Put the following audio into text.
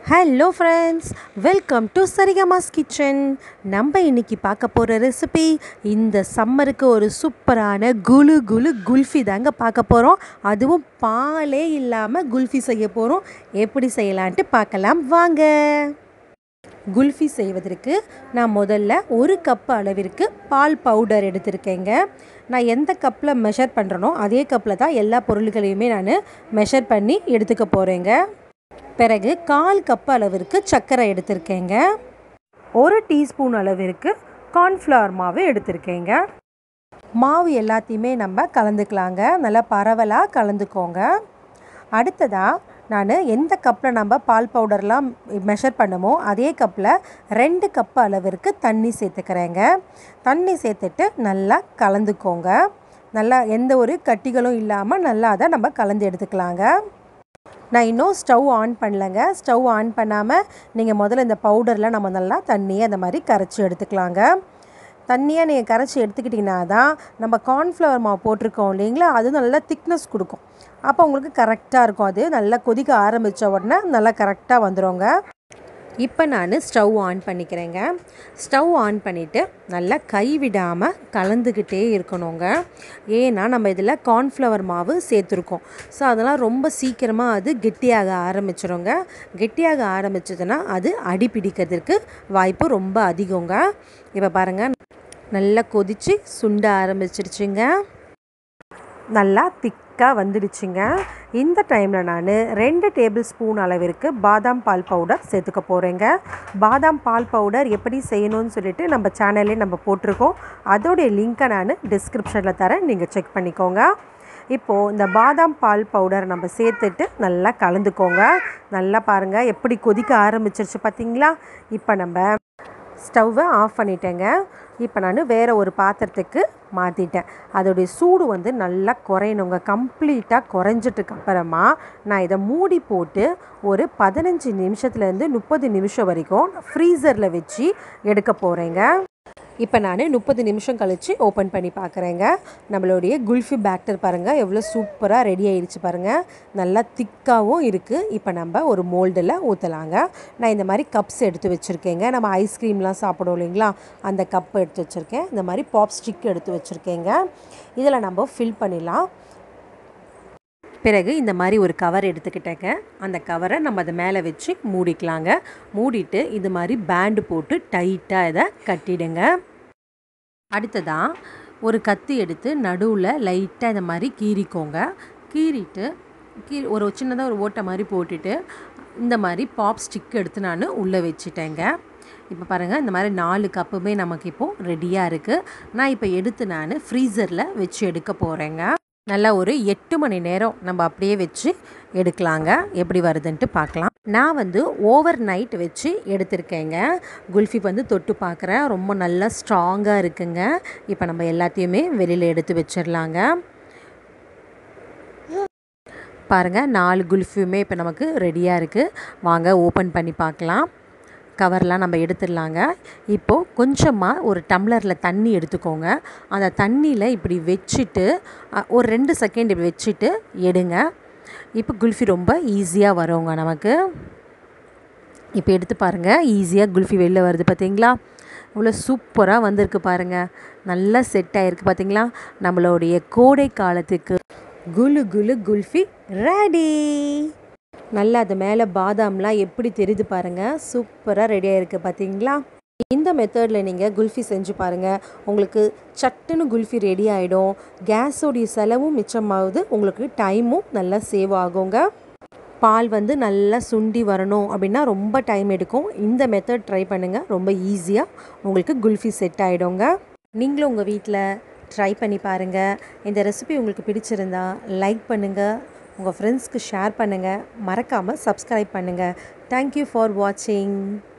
hello friends welcome to Sarigamas kitchen நம்ம இன்னைக்கு பார்க்க போகிற ரெசிபி இந்த சம்மருக்கு ஒரு சூப்பரான குலு குலு குல்ஃபி தாங்க பார்க்க போகிறோம் அதுவும் பாலே இல்லாமல் குல்ஃபி செய்ய போகிறோம் எப்படி செய்யலான்ட்டு பார்க்கலாம் வாங்க குல்ஃபி செய்வதற்கு நான் முதல்ல ஒரு கப் அளவிற்கு பால் பவுடர் எடுத்திருக்கேங்க நான் எந்த கப்பில் மெஷர் பண்ணுறனோ அதே கப்பில் தான் எல்லா பொருள்களையுமே நான் மெஷர் பண்ணி எடுத்துக்க போகிறேங்க பிறகு கால் கப் அளவிற்கு சர்க்கரை எடுத்திருக்கேங்க ஒரு டீஸ்பூன் அளவிற்கு கார்ன்ஃப்ளவர் மாவு எடுத்திருக்கேங்க மாவு எல்லாத்தையுமே நம்ம கலந்துக்கலாங்க நல்லா பரவலாக கலந்துக்கோங்க அடுத்ததாக நான் எந்த கப்பில் நம்ம பால் பவுடர்லாம் மெஷர் பண்ணுமோ அதே கப்பில் ரெண்டு கப் அளவிற்கு தண்ணி சேர்த்துக்கிறேங்க தண்ணி சேர்த்துட்டு நல்லா கலந்துக்கோங்க நல்லா எந்த ஒரு கட்டிகளும் இல்லாமல் நல்லா அதை நம்ம கலந்து எடுத்துக்கலாங்க நான் இன்னும் ஸ்டவ் ஆன் பண்ணலைங்க ஸ்டவ் ஆன் பண்ணாமல் நீங்கள் முதல்ல இந்த பவுடரில் நம்ம நல்லா தண்ணியை அந்த மாதிரி கரைச்சி எடுத்துக்கலாங்க தண்ணியாக நீங்கள் கரைச்சி எடுத்துக்கிட்டிங்கன்னா தான் நம்ம கார்ன்ஃப்ளவர் மாவு போட்டிருக்கோம் இல்லைங்களா அது நல்லா திக்னஸ் கொடுக்கும் அப்போ உங்களுக்கு கரெக்டாக இருக்கும் அது நல்லா கொதிக்க ஆரம்பித்த உடனே நல்லா கரெக்டாக வந்துடுங்க இப்போ நான் ஸ்டவ் ஆன் பண்ணிக்கிறேங்க ஸ்டவ் ஆன் பண்ணிவிட்டு நல்லா கைவிடாமல் கலந்துக்கிட்டே இருக்கணுங்க ஏன்னா நம்ம இதில் கார்ன்ஃப்ளவர் மாவு சேர்த்துருக்கோம் ஸோ அதெல்லாம் ரொம்ப சீக்கிரமாக அது கெட்டியாக ஆரம்பிச்சிருங்க கெட்டியாக ஆரம்பிச்சதுன்னா அது அடி பிடிக்கிறதுக்கு வாய்ப்பு ரொம்ப அதிகங்க இப்போ பாருங்கள் நல்லா கொதித்து சுண்ட ஆரம்பிச்சிருச்சுங்க நல்லா திக்காக வந்துடுச்சுங்க இந்த டைமில் நான் ரெண்டு டேபிள் ஸ்பூன் அளவிற்கு பாதாம் பால் பவுடர் சேர்த்துக்க போகிறேங்க பாதாம் பால் பவுடர் எப்படி செய்யணும்னு சொல்லிட்டு நம்ம சேனல்லே நம்ம போட்டிருக்கோம் அதோடைய லிங்க்கை நான் டிஸ்கிரிப்ஷனில் தரேன் நீங்கள் செக் பண்ணிக்கோங்க இப்போது இந்த பாதாம் பால் பவுடர் நம்ம சேர்த்துட்டு நல்லா கலந்துக்கோங்க நல்லா பாருங்கள் எப்படி கொதிக்க ஆரம்பிச்சிருச்சு பார்த்தீங்களா இப்போ நம்ம ஸ்டவ்வை ஆஃப் பண்ணிட்டேங்க இப்போ நான் வேறு ஒரு பாத்திரத்துக்கு மாற்றிட்டேன் அதோடைய சூடு வந்து நல்லா குறையணுங்க கம்ப்ளீட்டாக குறைஞ்சிட்டுக்கு அப்புறமா நான் இதை மூடி போட்டு ஒரு பதினஞ்சு நிமிஷத்துலேருந்து முப்பது நிமிஷம் வரைக்கும் ஃப்ரீசரில் வச்சு எடுக்க போகிறேங்க இப்போ நான் முப்பது நிமிஷம் கழித்து ஓப்பன் பண்ணி பார்க்குறேங்க நம்மளுடைய குல்ஃபி பேக்டர் பாருங்கள் எவ்வளோ சூப்பராக ரெடி ஆயிடுச்சு பாருங்கள் நல்லா திக்காகவும் இருக்குது இப்போ நம்ம ஒரு மோல்டில் ஊற்றலாங்க நான் இந்த மாதிரி கப்ஸ் எடுத்து வச்சுருக்கேங்க நம்ம ஐஸ்கிரீம்லாம் சாப்பிடுவோம் இல்லைங்களா அந்த கப் எடுத்து வச்சுருக்கேன் இந்த மாதிரி பாப் ஸ்டிக் எடுத்து வச்சுருக்கேங்க இதில் நம்ம ஃபில் பண்ணிடலாம் பிறகு இந்த மாதிரி ஒரு கவர் எடுத்துக்கிட்டேங்க அந்த கவரை நம்ம அதை மேலே வச்சு மூடிக்கலாங்க மூடிட்டு இது மாதிரி பேண்டு போட்டு டைட்டாக இதை கட்டிடுங்க அடுத்ததாக ஒரு கத்தி எடுத்து நடுவில் லைட்டாக இந்த மாதிரி கீறிக்கோங்க கீறிட்டு கீ ஒரு சின்னதாக ஒரு ஓட்டை மாதிரி போட்டுட்டு இந்த மாதிரி பாப் ஸ்டிக் எடுத்து நான் உள்ளே வச்சுட்டேங்க இப்போ பாருங்கள் இந்த மாதிரி நாலு கப்புமே நமக்கு இப்போது ரெடியாக இருக்குது நான் இப்போ எடுத்து நான் ஃப்ரீசரில் வச்சு எடுக்க போகிறேங்க நல்லா ஒரு எட்டு மணி நேரம் நம்ம அப்படியே வச்சு எடுக்கலாங்க எப்படி வருதுன்ட்டு பார்க்கலாம் நான் வந்து ஓவர் நைட் வச்சு எடுத்திருக்கேங்க குல்ஃபி வந்து தொட்டு பார்க்குறேன் ரொம்ப நல்லா ஸ்ட்ராங்காக இருக்குங்க இப்போ நம்ம எல்லாத்தையுமே வெளியில் எடுத்து வச்சிடலாங்க பாருங்கள் நாலு குல்ஃபியுமே இப்போ நமக்கு ரெடியாக இருக்குது வாங்க ஓப்பன் பண்ணி பார்க்கலாம் கவர்லாம் நம்ம எடுத்துடலாங்க இப்போது கொஞ்சமாக ஒரு டம்ளரில் தண்ணி எடுத்துக்கோங்க அந்த தண்ணியில் இப்படி வச்சுட்டு ஒரு ரெண்டு செகண்ட் இப்படி வச்சுட்டு எடுங்க இப்போ குல்ஃபி ரொம்ப ஈஸியாக வருங்க நமக்கு இப்போ எடுத்து பாருங்கள் ஈஸியாக குல்ஃபி வெளில வருது பார்த்தீங்களா இவ்வளோ சூப்பராக வந்திருக்கு பாருங்கள் நல்லா செட் ஆகிருக்கு பார்த்தீங்களா நம்மளுடைய கோடை காலத்துக்கு குலு குலு குல்ஃபி ரெடி நல்லா அது மேலே பாதாம்லாம் எப்படி தெரியுது பாருங்கள் சூப்பராக ரெடியாக இருக்குது பார்த்தீங்களா இந்த மெத்தடில் நீங்கள் குல்ஃபி செஞ்சு பாருங்கள் உங்களுக்கு சட்டுன்னு குல்ஃபி ரெடி ஆகிடும் கேஸோடைய செலவும் மிச்சமாகுது உங்களுக்கு டைமும் நல்லா சேவ் ஆகுங்க பால் வந்து நல்லா சுண்டி வரணும் அப்படின்னா ரொம்ப டைம் எடுக்கும் இந்த மெத்தட் ட்ரை பண்ணுங்கள் ரொம்ப ஈஸியாக உங்களுக்கு குல்ஃபி செட் ஆகிடுங்க நீங்களும் உங்கள் வீட்டில் ட்ரை பண்ணி பாருங்கள் இந்த ரெசிபி உங்களுக்கு பிடிச்சிருந்தா லைக் பண்ணுங்கள் உங்கள் ஃப்ரெண்ட்ஸ்க்கு ஷேர் பண்ணுங்கள் மறக்காமல் சப்ஸ்கிரைப் பண்ணுங்கள் தேங்க்யூ ஃபார் வாட்சிங்